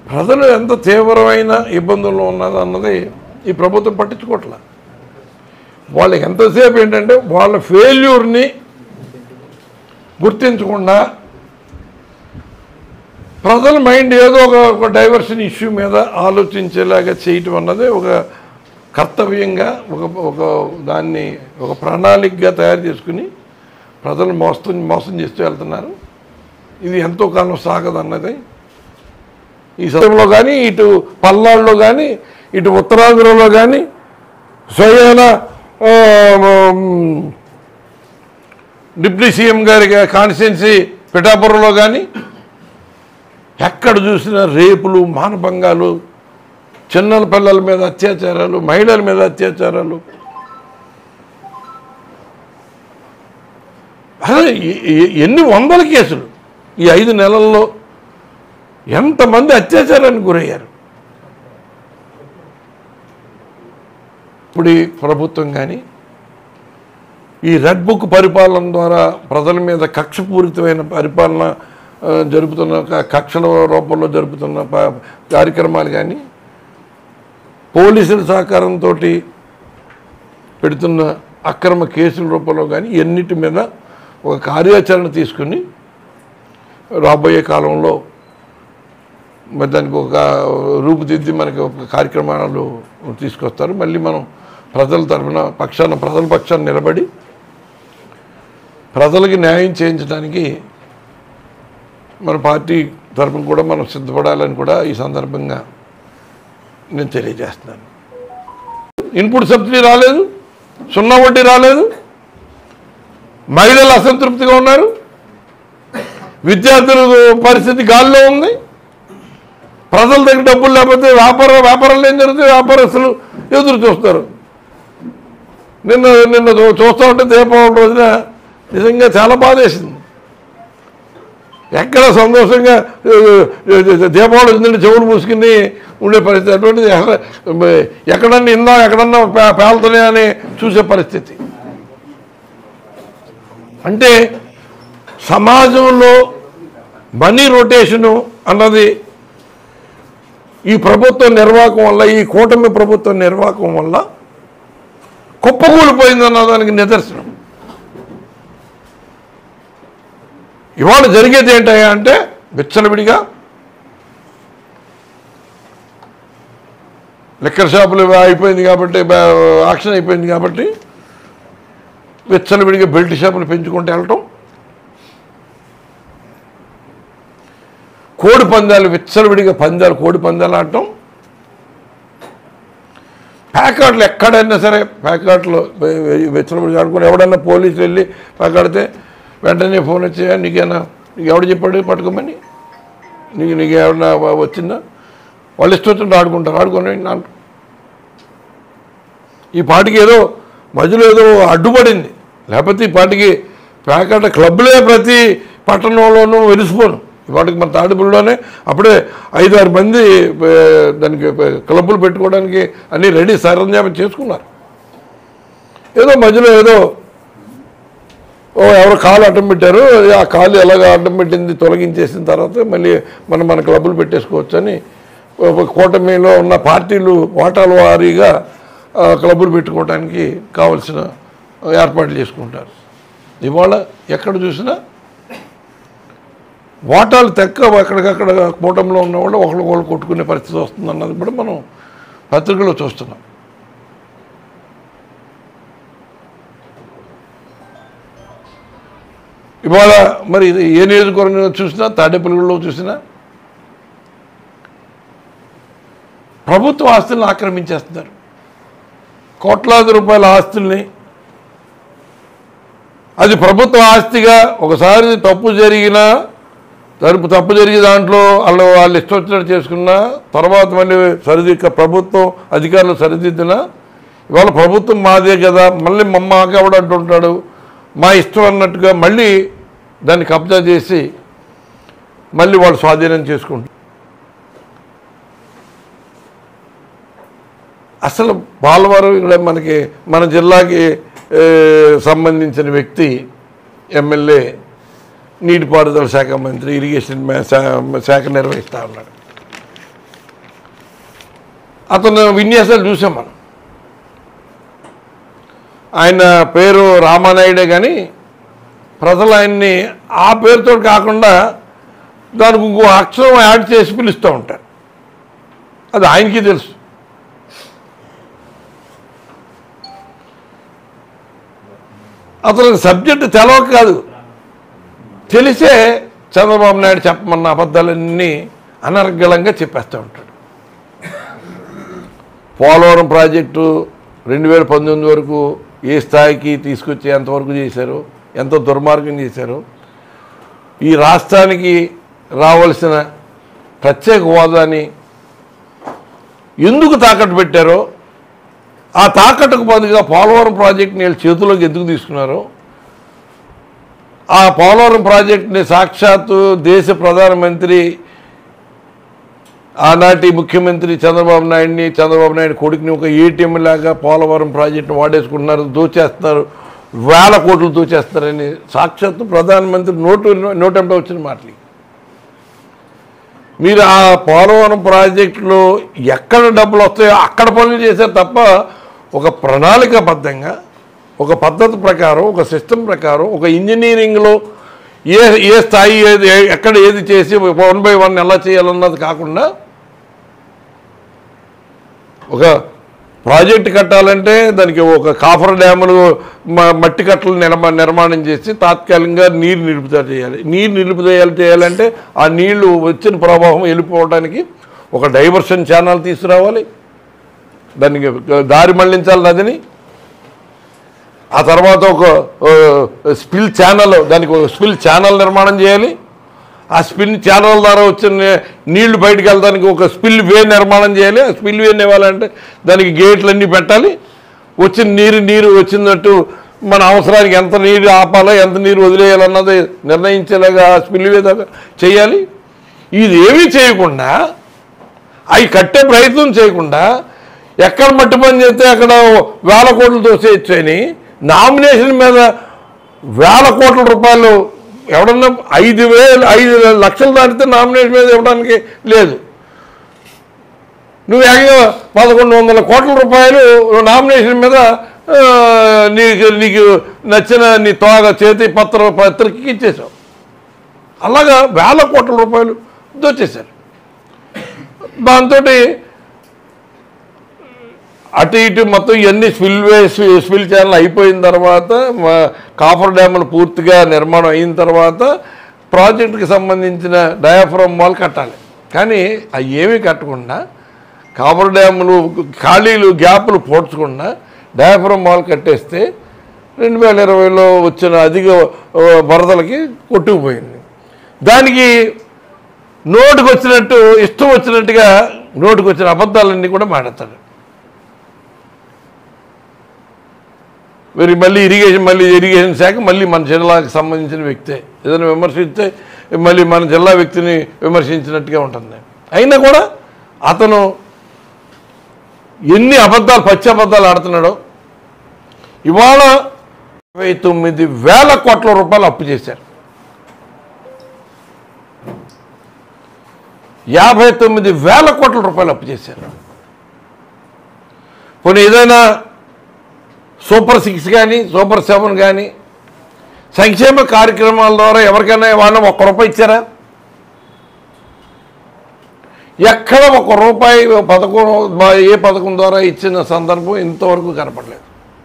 ప్రజలు ఎంత తీవ్రమైన ఇబ్బందుల్లో ఉన్నది అన్నది ఈ ప్రభుత్వం పట్టించుకోవట్లే వాళ్ళకి ఎంతసేపు ఏంటంటే వాళ్ళ ఫెయిల్యూర్ని గుర్తించకుండా ప్రజల మైండ్ ఏదో ఒక ఒక డైవర్షన్ ఇష్యూ మీద ఆలోచించేలాగా చేయటం అన్నది ఒక కర్తవ్యంగా ఒక ఒక దాన్ని ఒక ప్రణాళికగా తయారు చేసుకుని ప్రజలు మోసం మోసం చేస్తూ వెళ్తున్నారు ఇది ఎంతో కాలం సాగదన్నది ఈ సమయంలో కానీ ఇటు పల్నాడులో కానీ ఇటు ఉత్తరాంధ్రలో కానీ స్వయాన ఆ, మ్, డిప్యూటీ సీఎం గారి కాన్స్టిట్యున్సీ పిఠాపురంలో కానీ ఎక్కడ చూసినా రేపులు మానభంగాలు చిన్నల పిల్లల మీద అత్యాచారాలు మహిళల మీద అత్యాచారాలు అసలు ఎ- ఎ- ఎన్ని వందల కేసులు ఈ ఐదు నెలల్లో ఎంతమంది అత్యాచారానికి గురయ్యారు ఇప్పుడు ఈ ప్రభుత్వం కానీ ఈ రెడ్ బుక్ పరిపాలన ద్వారా ప్రజల మీద కక్షపూరితమైన పరిపాలన ఆ, జరుపుతున్న క- కక్షల రూపంలో జరుపుతున్న ప- కార్యక్రమాలు కానీ పోలీసుల సహకారంతో పెడుతున్న అక్రమ కేసుల రూపంలో కానీ ఎన్నిటి మీద ఒక కార్యాచరణ తీసుకుని రాబోయే కాలంలో మరి దానికి ఒక రూపుదిద్ది మనకి ఒక కార్యక్రమాలు తీసుకొస్తారు మళ్ళీ మనం ప్రజల తరఫున పక్షాన ప్రజల పక్షాన నిలబడి ప్రజలకి న్యాయం చేయించడానికి మన పార్టీ తరఫున కూడా మనం సిద్ధపడాలని కూడా ఈ సందర్భంగా నేను తెలియజేస్తున్నాను ఇన్పుట్ సబ్సిడీ రాలేదు సున్నా వడ్డీ రాలేదు మహిళలు అసంతృప్తిగా ఉన్నారు విద్యార్థుల పరిస్థితి గాల్లో ఉంది ప్రజల దగ్గర డబ్బులు లేకపోతే వ్యాపార వ్యాపారాలు ఏం జరుగుతాయి వ్యాపారస్తులు ఎదురు చూస్తారు నిన్న నిన్న చూ- చూస్తూ ఉంటే దీపావళి రోజున నిజంగా చాలా బాధ వేసింది ఎక్కడ సంతోషంగా ఏ, ఏ, దీపావళి వచ్చిందంటే చెవులు మూసుకుని ఉండే పరిస్థితి అటువంటిది ఎక్కడ- ఎక్కడన్నా ఇందా ఎక్కడన్నా పే- పేలుతున్నాయా అని చూసే పరిస్థితి అంటే సమాజంలో మనీ రొటేషను అన్నది ఈ ప్రభుత్వ నిర్వాహకం వల్ల ఈ కూటమి ప్రభుత్వ నిర్వాహకం వల్ల కుప్పకూలిపోయిందన్న దానికి నిదర్శనం ఇవాళ జరిగేది ఏంటయ్యా అంటే విచ్చలవిడిగా లిక్కర్ షాపులు అయిపోయింది కాబట్టి బా- ఆక్షన్ అయిపోయింది కాబట్టి విచ్చలవిడిగా బెల్ట్ షాపులు పెంచుకుంటూ వెళ్ళటం కోడి పందాలు విచ్చలవిడిగా పందాలు కోడి పందాలు ఆడటం ప్యాకెట్లు ఎక్కడైనా సరే ప్యాకెట్లు విచ్చలవిడిగా ఆడుకుని ఎవడన్నా పోలీసులు వెళ్ళి పక్కడితే వెంటనే ఫోన్ వచ్చి నీకేనా నీకు ఎవడు చెప్పాడు పట్టుకోమని నీకు నీకు ఏమన్నా వ- వచ్చిందా వాళ్ళు ఇష్టం వచ్చినట్టు ఆడుకుంటారు ఆడుకొని అంట ఈ పాటికి ఏదో మధ్యలో ఏదో అడ్డుపడింది లేకపోతే ఈ పాటికి ప్యాకెట్ క్లబ్లే ప్రతి పట్టణంలోనూ వెలిసిపోను ఈ పాటికి మన తాడిపుల్లోనే అప్పుడే ఐదు ఆరు మంది ఏ, దానికి ఏ, క్లబ్బులు పెట్టుకోవడానికి అన్నీ రెడీ సరంజామం చేసుకున్నారు ఏదో మధ్యలో ఏదో ఓ ఎవరో కాలు అడ్డం పెట్టారు ఆ కాలు ఎలాగ అడ్డం పెట్టింది తొలగించేసిన తర్వాత మళ్ళీ మనం మన క్లబ్బులు పెట్టేసుకోవచ్చు అని ఒక కూటమిలో ఉన్న పార్టీలు వాటాల వారీగా ఆ, క్లబ్బులు పెట్టుకోవడానికి కావలసిన ఏర్పాట్లు చేసుకుంటారు ఇవాళ ఎక్కడ చూసినా వాటాలు తెక్క ఎక్కడికక్కడ కూటమిలో ఉన్న వాళ్ళు ఒకరికొకరు కొట్టుకునే పరిస్థితి వస్తుంది అన్నది కూడా మనం పత్రికలో చూస్తున్నాం ఇవాళ మరి ఇది ఏ నియోజకవర్గంలో చూసినా తాడేపల్లిలో చూసినా ప్రభుత్వ ఆస్తులను ఆక్రమించేస్తున్నారు కోట్లాది రూపాయల ఆస్తుల్ని అది ప్రభుత్వ ఆస్తిగా ఒకసారి తప్పు జరిగినా తరపు తప్పు జరిగి దాంట్లో వాళ్ళు వాళ్ళు ఇష్టం వచ్చినట్టు చేసుకున్నా తర్వాత మళ్ళీ సరిదిక్క ప్రభుత్వం అధికారులు సరిదిద్దినా ఇవాళ ప్రభుత్వం మాదే కదా మళ్ళీ మమ్మ ఎవడు అంటుంటాడు మా ఇష్టం అన్నట్టుగా మళ్ళీ దాన్ని కబ్జా చేసి మళ్ళీ వాళ్ళు స్వాధీనం చేసుకుంటారు అసలు బాలవరం ఇక్కడ మనకి మన జిల్లాకి ఏ, సంబంధించిన వ్యక్తి ఎమ్మెల్యే నీటిపారుదల శాఖ మంత్రి ఇరిగేషన్ మే- శా- శాఖ నిర్వహిస్తూ ఉన్నాడు అతను విన్యాసాలు చూసాం మనం ఆయన పేరు రామానాయుడే కానీ ప్రజలు ఆయన్ని ఆ పేరుతో కాకుండా దానికి ఇంకో అక్షరం యాడ్ చేసి పిలుస్తూ ఉంటారు అది ఆయనకి తెలుసు అతనికి సబ్జెక్ట్ తెలవక కాదు తెలిసే చంద్రబాబు నాయుడు చెప్పమన్న అబద్ధాలన్నీ అనర్గళంగా చెప్పేస్తూ ఉంటాడు పోలవరం ప్రాజెక్టు రెండు వేల పంతొమ్మిది వరకు ఏ స్థాయికి తీసుకొచ్చి ఎంతవరకు చేశారు ఎంత దుర్మార్గం చేశారు ఈ రాష్ట్రానికి రావాల్సిన ప్రత్యేక హోదాని ఎందుకు తాకట్టు పెట్టారో ఆ తాకట్టుకు బదులుగా పోలవరం ప్రాజెక్ట్ని వీళ్ళ చేతుల్లోకి ఎందుకు తీసుకున్నారో ఆ పోలవరం ప్రాజెక్ట్ని సాక్షాత్తు దేశ ప్రధానమంత్రి ఆనాటి ముఖ్యమంత్రి చంద్రబాబు నాయుడిని చంద్రబాబు నాయుడు కొడుకుని ఒక ఏటీఎం లాగా పోలవరం ప్రాజెక్టును వాడేసుకుంటున్నారు దోచేస్తున్నారు వేల కోట్లు దోచేస్తారని సాక్షాత్తు ప్రధానమంత్రి నోటు నోటంట వచ్చిన మాటలు మీరు ఆ పోలవరం ప్రాజెక్టులో ఎక్కడ డబ్బులు వస్తాయో అక్కడ పనులు చేశారు తప్ప ఒక ప్రణాళికాబద్ధంగా ఒక పద్ధతి ప్రకారం ఒక సిస్టమ్ ప్రకారం ఒక ఇంజనీరింగ్లో ఏ ఏ స్థాయి ఏది ఏ- ఎక్కడ ఏది చేసి వన్ బై వన్ ఎలా చేయాలన్నది కాకుండా ఒక ప్రాజెక్ట్ కట్టాలంటే దానికి ఒక కాఫర్ డ్యాములు మ- మట్టి కట్టలు నిర్మా నిర్మాణం చేసి తాత్కాలికంగా నీరు నిలుపుదల చేయాలి నీరు నిలుపుదల చేయాలంటే ఆ నీళ్లు వచ్చిన ప్రవాహం వెళ్ళిపోవడానికి ఒక డైవర్షన్ ఛానల్ తీసుకురావాలి దానికి దారి మళ్లించాలి నదిని ఆ తర్వాత ఒక స్పిల్ ఛానల్ దానికి ఒక స్పిల్ ఛానల్ నిర్మాణం చేయాలి ఆ స్పిల్ ఛానల్ ద్వారా వచ్చిన నీ- నీళ్లు బయటకు వెళ్ళడానికి ఒక స్పిల్ వే నిర్మాణం చేయాలి ఆ స్పిల్ వే ఇవ్వాలంటే దానికి గేట్లు అన్నీ పెట్టాలి వచ్చిన నీరు నీరు వచ్చినట్టు మన అవసరానికి ఎంత నీరు ఆపాలో ఎంత నీరు వదిలేయాలన్నది నిర్ణయించేలాగా ఆ స్పిల్ వే దాకా చేయాలి ఇది ఏమీ చేయకుండా అవి కట్టే ప్రయత్నం చేయకుండా ఎక్కడ మట్టి పని చేస్తే అక్కడ వేల కోట్లు దోసేయచ్చు అని నామినేషన్ మీద వేల కోట్ల రూపాయలు ఎవడన్నా ఐదు వేలు ఐదు లక్షలు దాటితే నామినేషన్ మీద ఇవ్వడానికి లేదు నువ్వు ఏకంగా పదకొండు వందల కోట్ల రూపాయలు నామినేషన్ మీద ఆ, నీకు నీకు నచ్చిన నీ తోగ చేతి పత్ర పత్రికకి ఇచ్చేసావు అలాగా వేల కోట్ల రూపాయలు దోచేశారు దాంతో అటు ఇటు మొత్తం ఇవన్నీ స్పిల్వే స్పిల్ ఛానల్ అయిపోయిన తర్వాత మా- కాఫర్ డ్యాములు పూర్తిగా నిర్మాణం అయిన తర్వాత ప్రాజెక్టుకి సంబంధించిన డయాఫ్రమ్ వాల్ కట్టాలి కానీ అవి ఏమీ కట్టకుండా కాఫర్ డ్యాములు ఖాళీలు గ్యాపులు పోడ్చకుండా డయాఫ్రమ్ వాల్ కట్టేస్తే రెండు వేల ఇరవైలో వచ్చిన అధిక ఆ, వరదలకి కొట్టుకుపోయింది దానికి నోటుకు వచ్చినట్టు ఇష్టం వచ్చినట్టుగా నోటుకు వచ్చిన అబద్ధాలన్నీ కూడా మాట్లాడతాడు మరి మళ్ళీ ఇరిగేషన్ మళ్ళీ ఇరిగేషన్ శాఖ మళ్ళీ మన జిల్లాకు సంబంధించిన వ్యక్తే ఏదైనా విమర్శిస్తే మళ్ళీ మన జిల్లా వ్యక్తిని విమర్శించినట్టుగా ఉంటుంది అయినా కూడా అతను ఎన్ని అబద్ధాలు పచ్చి అబద్ధాలు ఆడుతున్నాడో ఇవాళ ఇరవై తొమ్మిది వేల కోట్ల రూపాయలు అప్పు చేశారు యాభై తొమ్మిది వేల కోట్ల రూపాయలు అప్పు చేశారు పోనీ ఏదైనా సూపర్ సిక్స్ కానీ సూపర్ సెవెన్ కానీ సంక్షేమ కార్యక్రమాల ద్వారా ఎవరికైనా వాళ్ళని ఒక్క రూపాయి ఇచ్చారా ఎక్కడ ఒక రూపాయి పథకం ఏ పథకం ద్వారా ఇచ్చిన సందర్భం ఇంతవరకు కనపడలేదు